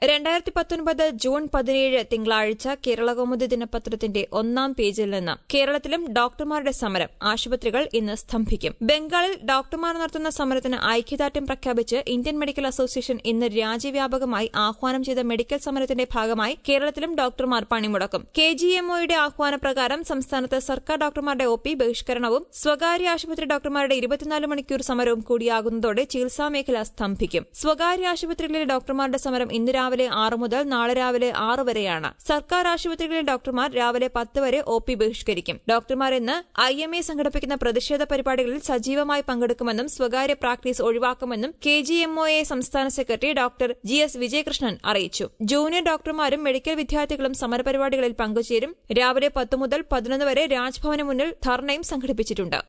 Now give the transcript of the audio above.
രണ്ടായിരത്തി പത്തൊൻപത് ജൂൺ പതിനേഴ് തിങ്കളാഴ്ച കേരളകൗമുദി ദിനപത്രത്തിന്റെ ഒന്നാം പേജിൽ നിന്ന് കേരളത്തിലും ഡോക്ടർമാരുടെ സമരം ആശുപത്രികൾ ഇന്ന് സ്തംഭിക്കും ബംഗാളിൽ ഡോക്ടർമാർ നടത്തുന്ന സമരത്തിന് ഐക്യദാർഢ്യം പ്രഖ്യാപിച്ച് ഇന്ത്യൻ മെഡിക്കൽ അസോസിയേഷൻ ഇന്ന് രാജ്യവ്യാപകമായി ആഹ്വാനം ചെയ്ത മെഡിക്കൽ സമരത്തിന്റെ ഭാഗമായി കേരളത്തിലും ഡോക്ടർമാർ പണിമുടക്കും കെ ജി എംഒയുടെ ആഹ്വാനപ്രകാരം സംസ്ഥാനത്ത് സർക്കാർ ഡോക്ടർമാരുടെ ഒ പി ബഹിഷ്കരണവും സ്വകാര്യ ആശുപത്രി ഡോക്ടർമാരുടെ ഇരുപത്തിനാല് മണിക്കൂർ സമരവും കൂടിയാകുന്നതോടെ ചികിത്സാ മേഖല സ്തംഭിക്കും സ്വകാര്യ ആശുപത്രികളിലെ ഡോക്ടർമാരുടെ സമരം ഇന്ന് രാവിലെ ആറ് മുതൽ നാളെ രാവിലെ ആറ് വരെയാണ് സർക്കാർ ആശുപത്രികളിലെ ഡോക്ടർമാർ രാവിലെ പത്ത് വരെ ഒ പി ബഹിഷ്കരിക്കും ഡോക്ടർമാർ ഇന്ന് ഐ എം എ സംഘടിപ്പിക്കുന്ന പ്രതിഷേധ പരിപാടികളിൽ സജീവമായി പങ്കെടുക്കുമെന്നും സ്വകാര്യ പ്രാക്ടീസ് ഒഴിവാക്കുമെന്നും കെ ജി എംഒഎ സംസ്ഥാന secretary doctor G S Vijayakrishnan അറിയിച്ചു ജൂനിയർ ഡോക്ടർമാരും മെഡിക്കൽ വിദ്യാർത്ഥികളും സമരപരിപാടികളിൽ പങ്കുചേരും രാവിലെ പത്ത് മുതൽ പതിനൊന്ന് വരെ രാജ്ഭവന് മുന്നിൽ ധർണയും സംഘടിപ്പിച്ചിട്ടുണ്ട്